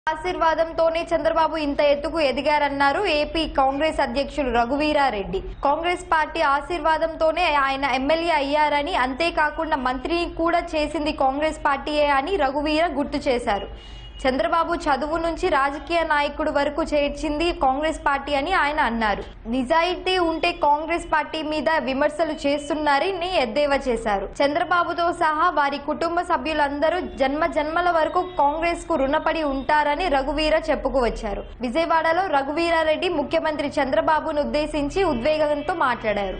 ఆశీర్వాదంతోనే చంద్రబాబు ఇంత ఎత్తుకు ఎదిగారన్నారు ఏపీ కాంగ్రెస్ అధ్యక్షులు రఘువీరారెడ్డి కాంగ్రెస్ పార్టీ ఆశీర్వాదంతోనే ఆయన ఎమ్మెల్యే అయ్యారని అంతేకాకుండా మంత్రిని కూడా చేసింది కాంగ్రెస్ పార్టీయే అని రఘువీర గుర్తు చేశారు చంద్రబాబు చదువు నుంచి రాజకీయ నాయకుడు వరకు చేర్చింది కాంగ్రెస్ పార్టీ అని ఆయన అన్నారు నిజాయితీ ఉంటే కాంగ్రెస్ పార్టీ మీద విమర్శలు చేస్తున్నారని ఎద్దేవా చేశారు చంద్రబాబుతో సహా వారి కుటుంబ సభ్యులందరూ జన్మ జన్మల వరకు కాంగ్రెస్ కు రుణపడి ఉంటారని రఘువీర చెప్పుకువచ్చారు విజయవాడలో రఘువీరారెడ్డి ముఖ్యమంత్రి చంద్రబాబును ఉద్దేశించి ఉద్వేగంతో మాట్లాడారు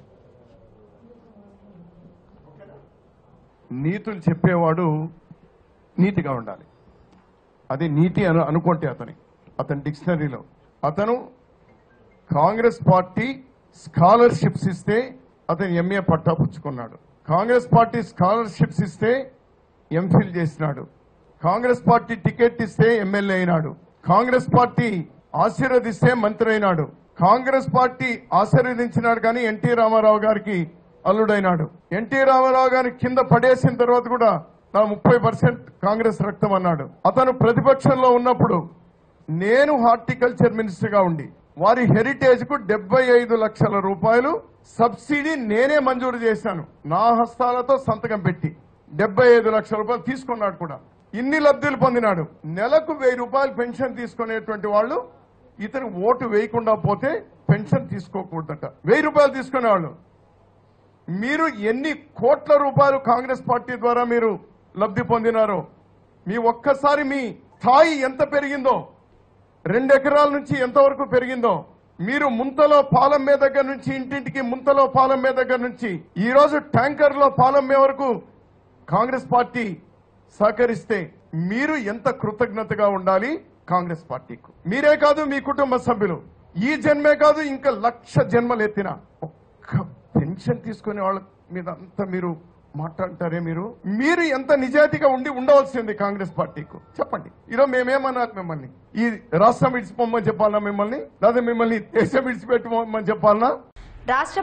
నీతులు చెప్పేవాడు నీతిగా ఉండాలి అది నీతి అను అనుకుంటే అతని అతని డిక్షనరీలో అతను కాంగ్రెస్ పార్టీ స్కాలర్షిప్స్ ఇస్తే అతను ఎంఏ పట్టా పుచ్చుకున్నాడు కాంగ్రెస్ పార్టీ స్కాలర్షిప్స్ ఇస్తే ఎంఫిల్ చేసినాడు కాంగ్రెస్ పార్టీ టికెట్ ఇస్తే ఎమ్మెల్యే అయినాడు కాంగ్రెస్ పార్టీ ఆశీర్వదిస్తే మంత్రి అయినాడు కాంగ్రెస్ పార్టీ ఆశీర్వదించినాడు కానీ ఎన్టీ రామారావు గారికి అల్లుడైనాడు ఎన్టీ రామారావు గారి కింద పడేసిన తర్వాత కూడా నా ముప్పై పర్సెంట్ కాంగ్రెస్ రక్తం అన్నాడు అతను ప్రతిపక్షంలో ఉన్నప్పుడు నేను హార్టికల్చర్ మినిస్టర్ గా ఉండి వారి హెరిటేజ్ కు డెబ్బై ఐదు లక్షల రూపాయలు సబ్సిడీ నేనే మంజూరు చేశాను నా హస్తాలతో సంతకం పెట్టి డెబ్బై ఐదు లక్షల రూపాయలు తీసుకున్నాడు కూడా ఇన్ని లబ్ధులు పొందినాడు నెలకు వెయ్యి రూపాయలు పెన్షన్ తీసుకునేటువంటి వాళ్ళు ఇతను ఓటు వేయకుండా పోతే పెన్షన్ తీసుకోకూడదట వెయ్యి రూపాయలు తీసుకునేవాళ్ళు మీరు ఎన్ని కోట్ల రూపాయలు కాంగ్రెస్ పార్టీ ద్వారా మీరు లబ్ధి పొందినారో మీ ఒక్కసారి మీ స్థాయి ఎంత పెరిగిందో రెండు ఎకరాల నుంచి ఎంతవరకు పెరిగిందో మీరు ముంతలో పాలమ్మే దగ్గర నుంచి ఇంటింటికి ముంతలో పాలమ్మే దగ్గర నుంచి ఈ రోజు ట్యాంకర్ లో పాలమ్మే వరకు కాంగ్రెస్ పార్టీ సహకరిస్తే మీరు ఎంత కృతజ్ఞతగా ఉండాలి కాంగ్రెస్ పార్టీకు మీరే కాదు మీ కుటుంబ సభ్యులు ఈ జన్మే కాదు ఇంకా లక్ష జన్మలు ఎత్తిన ఒక్క పెన్షన్ తీసుకునే వాళ్ళ మీద అంత మీరు మాట్లాడతారే మీరు మీరు ఎంత నిజాయితీగా ఉండి ఉండవలసింది కాంగ్రెస్ పార్టీకు చెప్పండి ఈరోజు మేమేమన్నారు మిమ్మల్ని ఈ రాష్ట్రం విడిచిపోమని చెప్పాలన్నా మిమ్మల్ని లేదా మిమ్మల్ని దేశం విడిచిపెట్టుకోమని చెప్పాలన్నా రాష్ట్ర